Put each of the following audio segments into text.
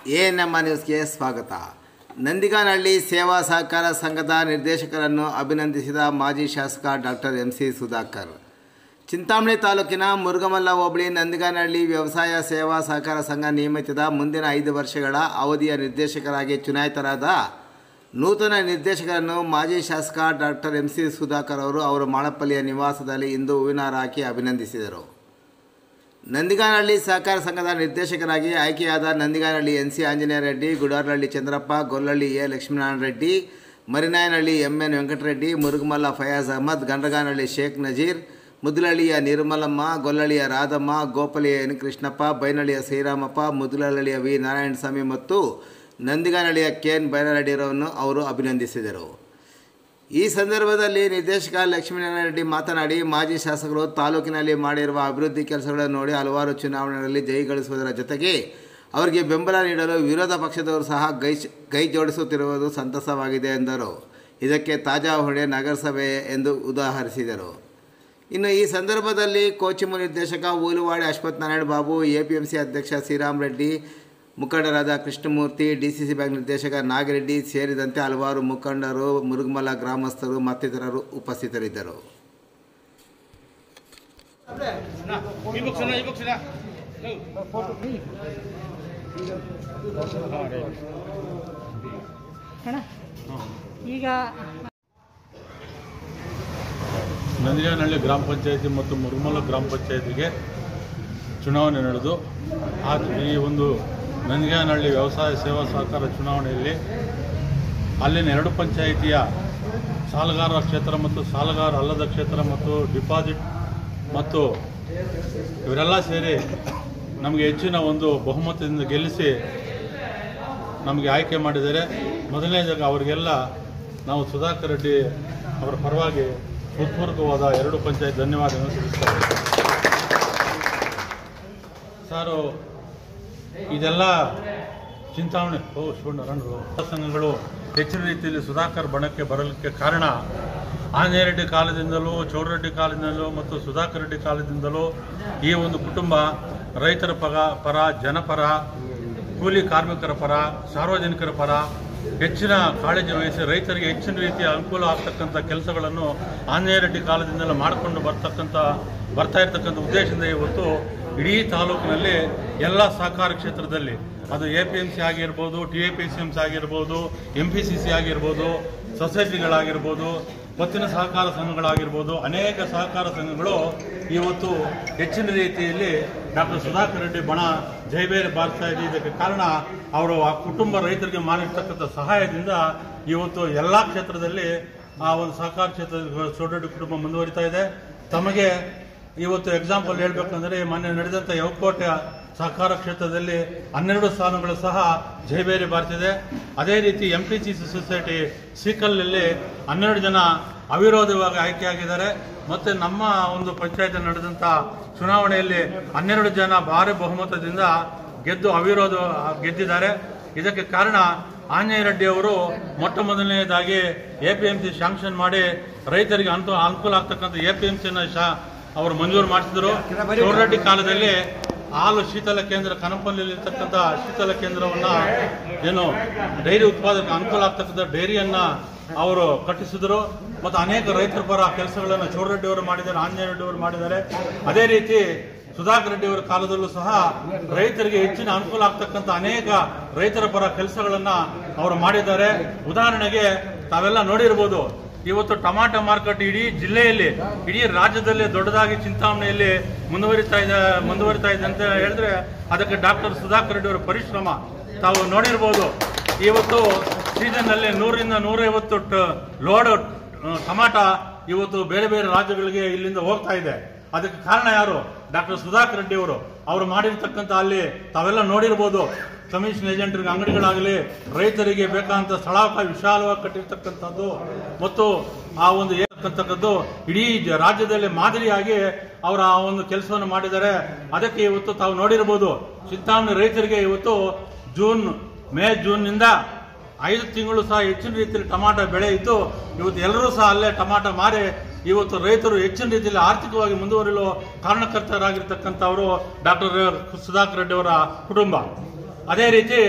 A ನಮ್ಮ ನ್ಯೂಸ್ಗೆ ಸ್ವಾಗತ ನಂದಿಗಾನಹಳ್ಳಿ ಸೇವಾ ಸಹಕಾರ ಸಂಘದ ನಿರ್ದೇಶಕರನ್ನು ಅಭಿನಂದಿಸಿದ ಮಾಜಿ ಶಾಸಕ doctor M C Sudhakar Chintamani ತಾಲೂಕಿನ ಮುರುಗಮಲ್ಲ ಹೋಬಳಿ ನಂದಿಗಾನಹಳ್ಳಿ ವ್ಯವಸಾಯ ಸೇವಾ ಸಹಕಾರ ಸಂಘ ನಿಯಮಿತದ ಮುಂದಿನ ಐದು ವರ್ಷಗಳ ಅವಧಿಯ ನಿರ್ದೇಶಕರಾಗಿ ಚುನಾಯಿತರಾದ ನೂತನ ನಿರ್ದೇಶಕರನ್ನು ಮಾಜಿ ಶಾಸಕ ಡಾಕ್ಟರ್ ಎಂ ಸಿ ಸುಧಾಕರ್ ಅವರು ಅವರ ಮಾಳಪ್ಪಲ್ಲಿಯ ನಿವಾಸದಲ್ಲಿ ಇಂದು ಹೂವಿನಾರ ಹಾಕಿ ಅಭಿನಂದಿಸಿದರು ನಂದಿಗಾನಹಳ್ಳಿ ಸಹಕಾರ ಸಂಘದ ನಿರ್ದೇಶಕರಾಗಿ ಆಯ್ಕೆಯಾದ Nandiganahalli N C Anjaneya Reddy Gudarahalli Chandrappa Gollahalli A Lakshminarayana Reddy Marinayanahalli M N Venkatareddy Murugamalla Fayaz Ahmed Gandraganahalli Sheikh Nazeer ಮುದ್ಲಹಳ್ಳಿಯ ನಿರ್ಮಲಮ್ಮ ಗೊಲ್ಲಹಳ್ಳಿಯ ರಾಧಮ್ಮ ಗೋಪಾಲಿಯ ಎನ್ ಕೃಷ್ಣಪ್ಪ ಬೈನಹಳ್ಳಿಯ ಶ್ರೀರಾಮಪ್ಪ ಮುದ್ಲಹಳ್ಳಿಯ ವಿ ನಾರಾಯಣಸ್ವಾಮಿ ಮತ್ತು ನಂದಿಗಾನಹಳ್ಳಿಯ ಕೆ ಎನ್ ಬೈನರೆಡ್ಡಿರವನ್ನು ಅವರು ಅಭಿನಂದಿಸಿದರು ಈ ಸಂದರ್ಭದಲ್ಲಿ ನಿರ್ದೇಶಕ ಲಕ್ಷ್ಮೀನಾರಾಯಣ ರೆಡ್ಡಿ ಮಾತನಾಡಿ ಮಾಜಿ ಶಾಸಕರು ತಾಲೂಕಿನಲ್ಲಿ ಮಾಡಿರುವ ಅಭಿವೃದ್ಧಿ ಕೆಲಸಗಳನ್ನು ನೋಡಿ ಹಲವಾರು ಚುನಾವಣೆಗಳಲ್ಲಿ ಜಯಗಳಿಸುವುದರ ಜೊತೆಗೆ ಅವರಿಗೆ ಬೆಂಬಲ ನೀಡಲು ವಿರೋಧ ಪಕ್ಷದವರು ಸಹ ಕೈ ಕೈ ಜೋಡಿಸುತ್ತಿರುವುದು ಸಂತಸವಾಗಿದೆ ಎಂದರು ಇದಕ್ಕೆ ತಾಜಾ ಹೊಣೆ ನಗರಸಭೆ ಎಂದು ಉದಾಹರಿಸಿದರು ಇನ್ನು ಈ ಸಂದರ್ಭದಲ್ಲಿ ಕೋಚಿಮು ನಿರ್ದೇಶಕ ಊಲುವಾಡಿ ಅಶ್ವಥ್ ನಾರಾಯಣ ಬಾಬು ಎಪಿಎಂಸಿ ಅಧ್ಯಕ್ಷ ಶ್ರೀರಾಮ್ ರೆಡ್ಡಿ ಮುಖಂಡರಾದ ಕೃಷ್ಣಮೂರ್ತಿ ಡಿಸಿಸಿ ಬ್ಯಾಂಕ್ ನಿರ್ದೇಶಕ ನಾಗಿರೆಡ್ಡಿ ಸೇರಿದಂತೆ ಹಲವಾರು ಮುಖಂಡರು ಮುರುಗಮಲ ಗ್ರಾಮಸ್ಥರು ಮತ್ತಿತರರು ಉಪಸ್ಥಿತರಿದ್ದರು ಈ ಬುಕ್ಸನ ಈ ಬುಕ್ಸನ ಅಣ್ಣ ಈಗ ನಂದಿಗಾನಹಳ್ಳಿ ಗ್ರಾಮ ಪಂಚಾಯತಿ ಮತ್ತು ಮುರುಮಲ ಗ್ರಾಮ ಪಂಚಾಯತಿಗೆ ಚುನಾವಣೆ ನಡೆದು ಆ ಈ ಒಂದು ನಂದಿಗಾನಹಳ್ಳಿ ವ್ಯವಸಾಯ ಸೇವಾ ಸಹಕಾರ ಚುನಾವಣೆಯಲ್ಲಿ ಅಲ್ಲಿನ ಎರಡು ಪಂಚಾಯಿತಿಯ ಸಾಲಗಾರ ಕ್ಷೇತ್ರ ಮತ್ತು ಸಾಲಗಾರ ಅಲ್ಲದ ಕ್ಷೇತ್ರ ಮತ್ತು ಡಿಪಾಸಿಟ್ ಮತ್ತು ಇವರೆಲ್ಲ ಸೇರಿ ನಮಗೆ ಹೆಚ್ಚಿನ ಒಂದು ಬಹುಮತದಿಂದ ಗೆಲ್ಲಿಸಿ ನಮಗೆ ಆಯ್ಕೆ ಮಾಡಿದ್ದಾರೆ ಮೊದಲನೇದಾಗ ಅವರಿಗೆಲ್ಲ ನಾವು ಸುಧಾಕರ್ ರೆಡ್ಡಿ ಅವರ ಪರವಾಗಿ ಹೃತ್ಪೂರ್ವಕವಾದ ಎರಡು ಪಂಚಾಯತ್ ಧನ್ಯವಾದಗಳನ್ನು ತಿಳಿಸ್ತೇವೆ ಸಾರು ಇದೆಲ್ಲ ಚಿಂತಾಮಣಿ ಓ ಶಿವಣ್ಣರು ಸಂಘಗಳು ಹೆಚ್ಚಿನ ರೀತಿಯಲ್ಲಿ ಸುಧಾಕರ್ ಬಣಕ್ಕೆ ಬರಲಿಕ್ಕೆ ಕಾರಣ ಆಂಜನೇಯ ರೆಡ್ಡಿ ಕಾಲದಿಂದಲೂ ಚೌಡರೆಡ್ಡಿ ಕಾಲದಿಂದಲೂ ಮತ್ತು ಸುಧಾಕರ್ ರೆಡ್ಡಿ ಕಾಲದಿಂದಲೂ ಈ ಒಂದು ಕುಟುಂಬ ರೈತರ ಪರ ಪರ ಜನಪರ ಕೂಲಿ ಕಾರ್ಮಿಕರ ಪರ ಸಾರ್ವಜನಿಕರ ಪರ ಹೆಚ್ಚಿನ ಕಾಳಜಿ ವಹಿಸಿ ರೈತರಿಗೆ ಹೆಚ್ಚಿನ ರೀತಿಯ ಅನುಕೂಲ ಆಗ್ತಕ್ಕಂಥ ಕೆಲಸಗಳನ್ನು ಆಂಜನೇಯ ರೆಡ್ಡಿ ಕಾಲದಿಂದಲೇ ಮಾಡಿಕೊಂಡು ಬರ್ತಕ್ಕಂಥ ಬರ್ತಾ ಇರ್ತಕ್ಕಂಥ ಉದ್ದೇಶದಿಂದ ಇವತ್ತು ಇಡೀ ತಾಲೂಕಿನಲ್ಲಿ ಎಲ್ಲ ಸಹಕಾರ ಕ್ಷೇತ್ರದಲ್ಲಿ ಅದು ಎ ಪಿ ಎಂ ಸಿ ಆಗಿರ್ಬೋದು T A P C M C ಆಗಿರ್ಬೋದು ಎಂ ಪಿ ಸಿ ಸಿ ಆಗಿರ್ಬೋದು ಸೊಸೈಟಿಗಳಾಗಿರ್ಬೋದು ಪತ್ತಿನ ಸಹಕಾರ ಸಂಘಗಳಾಗಿರ್ಬೋದು ಅನೇಕ ಸಹಕಾರ ಸಂಘಗಳು ಇವತ್ತು ಹೆಚ್ಚಿನ ರೀತಿಯಲ್ಲಿ ಡಾಕ್ಟರ್ ಸುಧಾಕರ್ ರೆಡ್ಡಿ ಬಣ ಜೈಬೇರೆ ಬಾರಿಸ್ತಾ ಇದೆ ಇದಕ್ಕೆ ಕಾರಣ ಅವರು ಆ ಕುಟುಂಬ ರೈತರಿಗೆ ಮಾಡಿರ್ತಕ್ಕಂಥ ಸಹಾಯದಿಂದ ಇವತ್ತು ಎಲ್ಲ ಕ್ಷೇತ್ರದಲ್ಲಿ ಆ ಒಂದು ಸಹಕಾರ ಕ್ಷೇತ್ರದ ಚೌಡರೆಡ್ಡಿ ಕುಟುಂಬ ಮುಂದುವರಿತಾ ಇದೆ ತಮಗೆ ಇವತ್ತು ಎಕ್ಸಾಂಪಲ್ ಹೇಳ್ಬೇಕಂದ್ರೆ ಮೊನ್ನೆ ನಡೆದಂಥ ಯವಕೋಟೆ ಸಹಕಾರ ಕ್ಷೇತ್ರದಲ್ಲಿ ಹನ್ನೆರಡು ಸ್ಥಾನಗಳು ಸಹ ಜಯಬೇರಿ ಬಾರಿಸಿದೆ ಅದೇ ರೀತಿ ಎಂ ಪಿ ಸಿ ಸೊಸೈಟಿ ಸೀಕಲ್ನಲ್ಲಿ ಹನ್ನೆರಡು ಜನ ಅವಿರೋಧವಾಗಿ ಆಯ್ಕೆಯಾಗಿದ್ದಾರೆ ಮತ್ತೆ ನಮ್ಮ ಒಂದು ಪಂಚಾಯತ್ ನಡೆದಂಥ ಚುನಾವಣೆಯಲ್ಲಿ ಹನ್ನೆರಡು ಜನ ಭಾರಿ ಬಹುಮತದಿಂದ ಗೆದ್ದು ಅವಿರೋಧ ಗೆದ್ದಿದ್ದಾರೆ ಇದಕ್ಕೆ ಕಾರಣ ಆಂಜನೇಯ ರೆಡ್ಡಿ ಅವರು ಮೊಟ್ಟ ಮೊದಲನೆಯದಾಗಿ A P M C sanction ಮಾಡಿ ರೈತರಿಗೆ ಅನುಕೂ ಅನುಕೂಲ ಆಗ್ತಕ್ಕಂಥ ಎ ಪಿ ಎಂ ಸಿನ ಶಾ ಅವರು ಮಂಜೂರು ಮಾಡಿಸಿದ್ರು ಚೌಡರೆಡ್ಡಿ ಕಾಲದಲ್ಲಿ ಹಾಲು ಶೀತಲ ಕೇಂದ್ರ ಕನಪಲ್ಲಿ ಇರ್ತಕ್ಕಂಥ ಶೀತಲ ಕೇಂದ್ರವನ್ನ ಏನು ಡೈರಿ ಉತ್ಪಾದನೆ ಅನುಕೂಲ ಆಗ್ತಕ್ಕಂಥ ಡೈರಿಯನ್ನ ಅವರು ಕಟ್ಟಿಸಿದ್ರು ಮತ್ತು ಅನೇಕ ರೈತರ ಪರ ಕೆಲಸಗಳನ್ನು ಚೌಡರೆಡ್ಡಿ ಅವರು ಮಾಡಿದ್ದಾರೆ ಆಂಜನೇಯ ರೆಡ್ಡಿ ಅವರು ಮಾಡಿದ್ದಾರೆ ಅದೇ ರೀತಿ ಸುಧಾಕರ್ ರೆಡ್ಡಿ ಅವರ ಕಾಲದಲ್ಲೂ ಸಹ ರೈತರಿಗೆ ಹೆಚ್ಚಿನ ಅನುಕೂಲ ಆಗ್ತಕ್ಕಂಥ ಅನೇಕ ರೈತರ ಪರ ಕೆಲಸಗಳನ್ನ ಅವರು ಮಾಡಿದ್ದಾರೆ ಉದಾಹರಣೆಗೆ ತಾವೆಲ್ಲ ನೋಡಿರ್ಬೋದು ಇವತ್ತು ಟಮಾಟೊ ಮಾರ್ಕೆಟ್ ಇಡೀ ಜಿಲ್ಲೆಯಲ್ಲಿ ಇಡೀ ರಾಜ್ಯದಲ್ಲಿ ದೊಡ್ಡದಾಗಿ ಚಿಂತಾಮಣಿಯಲ್ಲಿ ಮುಂದುವರಿತಾ ಇದೆ ಮುಂದುವರಿತಾ ಇದೆ ಅಂತ ಹೇಳಿದ್ರೆ ಅದಕ್ಕೆ ಡಾಕ್ಟರ್ ಸುಧಾಕರ್ ರೆಡ್ಡಿ ಅವರ ಪರಿಶ್ರಮ ತಾವು ನೋಡಿರ್ಬೋದು ಇವತ್ತು ಸೀಸನ್ನಲ್ಲಿ ನೂರಿಂದ ನೂರೈವತ್ತು ಟ- ಲೋಡ್ ಅಹ್, ಟಮಾಟ ಇವತ್ತು ಬೇರೆ ಬೇರೆ ರಾಜ್ಯಗಳಿಗೆ ಇಲ್ಲಿಂದ ಹೋಗ್ತಾ ಇದೆ ಅದಕ್ಕೆ ಕಾರಣ ಯಾರು ಡಾಕ್ಟರ್ ಸುಧಾಕರ್ ರೆಡ್ಡಿ ಅವರು ಅವರು ಮಾಡಿರ್ತಕ್ಕಂಥ ಅಲ್ಲಿ ತಾವೆಲ್ಲ ನೋಡಿರ್ಬೋದು ಕಮಿಷನ್ ಏಜೆಂಟ್ರಿಗೆ ಅಂಗಡಿಗಳಾಗಲಿ ರೈತರಿಗೆ ಬೇಕಾದಂಥ ಸ್ಥಳಾವಕಾಶ ವಿಶಾಲವಾಗಿ ಕಟ್ಟಿರ್ತಕ್ಕಂಥದ್ದು ಮತ್ತು ಆ ಒಂದು ಏರ್ತಕ್ಕಂಥದ್ದು ಇಡೀ ಜ- ರಾಜ್ಯದಲ್ಲಿ ಮಾದರಿಯಾಗಿ ಅವರ ಆ ಒಂದು ಕೆಲಸವನ್ನು ಮಾಡಿದ್ದಾರೆ ಅದಕ್ಕೆ ಇವತ್ತು ತಾವು ನೋಡಿರ್ಬೋದು ಚಿಂತಾಮಣಿ ರೈತರಿಗೆ ಇವತ್ತು ಜೂನ್ ಮೇ ಜೂನ್ನಿಂದ ಐದು ತಿಂಗಳು ಸಹ ಹೆಚ್ಚಿನ ರೀತಿಯಲ್ಲಿ ಟಮಾಟ ಬೆಳೆ ಇದ್ದು ಇವತ್ತು ಎಲ್ಲರೂ ಸಹ ಅಲ್ಲೇ ಟಮಾಟ ಮಾರಿ ಇವತ್ತು ರೈತರು ಹೆಚ್ಚಿನ ರೀತಿಯಲ್ಲಿ ಆರ್ಥಿಕವಾಗಿ ಮುಂದುವರಿಯಲು ಕಾರಣಕರ್ತರಾಗಿರ್ತಕ್ಕಂಥವರು ಡಾಕ್ಟರ್ ಸುಧಾಕರ್ ರೆಡ್ಡಿ ಅವರ ಕುಟುಂಬ ಅದೇ ರೀತಿ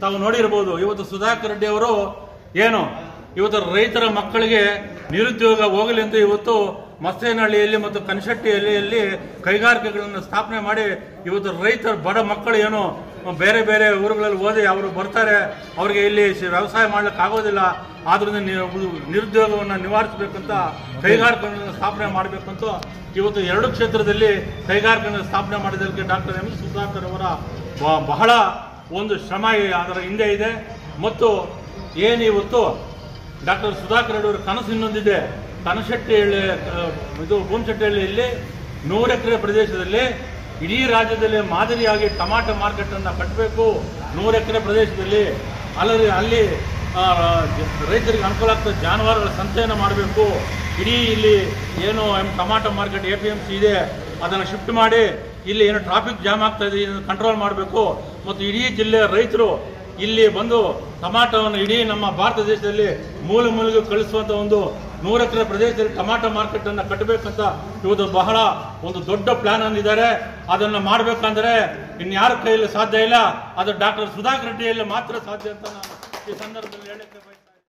ತಾವು ನೋಡಿರ್ಬೋದು ಇವತ್ತು ಸುಧಾಕರ್ ರೆಡ್ಡಿ ಅವರು ಏನು ಇವತ್ತು ರೈತರ ಮಕ್ಕಳಿಗೆ ನಿರುದ್ಯೋಗ ಹೋಗಲಿ ಅಂತ ಇವತ್ತು ಮಸ್ತೇನಹಳ್ಳಿಯಲ್ಲಿ ಮತ್ತು ಕನಶೆಟ್ಟಿಯಲ್ಲಿ ಕೈಗಾರಿಕೆಗಳನ್ನು ಸ್ಥಾಪನೆ ಮಾಡಿ ಇವತ್ತು ರೈತರ ಬಡ ಮಕ್ಕಳು ಏನು ಬೇರೆ ಬೇರೆ ಊರುಗಳಲ್ಲಿ ಓದಿ ಅವರು ಬರ್ತಾರೆ ಅವರಿಗೆ ಇಲ್ಲಿ ಶ- ವ್ಯವಸಾಯ ಮಾಡ್ಲಿಕ್ಕೆ ಆಗೋದಿಲ್ಲ ಆದ್ರಿಂದ ನಿ- ನಿರುದ್ಯೋಗವನ್ನು ನಿವಾರಿಸಬೇಕಂತ ಕೈಗಾರಿಕೆಗಳನ್ನು ಸ್ಥಾಪನೆ ಮಾಡಬೇಕಂತ ಇವತ್ತು ಎರಡು ಕ್ಷೇತ್ರದಲ್ಲಿ ಕೈಗಾರಿಕೆಗಳನ್ನು ಸ್ಥಾಪನೆ ಮಾಡಿದ್ದಕ್ಕೆ ಡಾಕ್ಟರ್ ಎಂ ಸುಧಾಕರ್ ಅವರ ಬ- ಬಹಳ ಒಂದು ಶ್ರಮ ಈ- ಅದರ ಹಿಂದೆ ಇದೆ ಮತ್ತು ಏನು ಇವತ್ತು ಡಾಕ್ಟರ್ ಸುಧಾಕರ್ ರೆಡ್ಡಿ ಅವರ ಕನಸು ಇನ್ನೊಂದಿದೆ ಕನಶೆಟ್ಟಿಹಳ್ಳಿ ಅಹ್, ಇದು ಭೂಮಶೆಟ್ಟಿಹಳ್ಳಿಯಲ್ಲಿ ನೂರು ಎಕರೆ ಪ್ರದೇಶದಲ್ಲಿ ಇಡೀ ರಾಜ್ಯದಲ್ಲಿ ಮಾದರಿಯಾಗಿ ಟಮಾಟೊ ಮಾರ್ಕೆಟ್ ಅನ್ನ ಕಟ್ಟಬೇಕು ನೂರು ಎಕರೆ ಪ್ರದೇಶದಲ್ಲಿ ಅಲ್ಲದೆ ಅಲ್ಲಿ ಆ, ಜ- ರೈತರಿಗೆ ಅನುಕೂಲ ಆಗ್ತದೆ ಜಾನುವಾರುಗಳ ಸಂತೆಯನ್ನು ಮಾಡಬೇಕು ಇಡೀ ಇಲ್ಲಿ ಏನು M tomato market A P M C ಇದೆ ಅದನ್ನು ಶಿಫ್ಟ್ ಮಾಡಿ ಇಲ್ಲಿ ಏನು ಟ್ರಾಫಿಕ್ ಜಾಮ್ ಆಗ್ತಾ ಇದೆ ಇದನ್ನು ಕಂಟ್ರೋಲ್ ಮಾಡಬೇಕು ಮತ್ತು ಇಡೀ ಜಿಲ್ಲೆಯ ರೈತರು ಇಲ್ಲಿ ಬಂದು ಟಮಾಟೋವನ್ನು ಇಡೀ ನಮ್ಮ ಭಾರತ ದೇಶದಲ್ಲಿ ಮೂಲೆ ಮೂಲೆಗೆ ಕಳಿಸುವಂತ ಒಂದು ನೂರ ಎಕರೆ ಪ್ರದೇಶದಲ್ಲಿ ಟಮಾಟೋ ಮಾರ್ಕೆಟ್ ಅನ್ನ ಕಟ್ಟಬೇಕಂತ ಇವತ್ತು ಬಹಳ ಒಂದು ದೊಡ್ಡ ಪ್ಲಾನ್ ಅಂದಿದ್ದಾರೆ ಅದನ್ನ ಮಾಡಬೇಕಂದ್ರೆ ಇನ್ಯಾರ ಕೈಯಲ್ಲಿ ಸಾಧ್ಯ ಇಲ್ಲ ಅದು ಡಾಕ್ಟರ್ ಸುಧಾಕರ್ ರೆಡ್ಡಿಯಲ್ಲಿ ಮಾತ್ರ ಸಾಧ್ಯ ಅಂತ ನಾನು ಈ ಸಂದರ್ಭದಲ್ಲಿ ಹೇಳಕ್ಕೆ ಬಯಸ್ತೇನೆ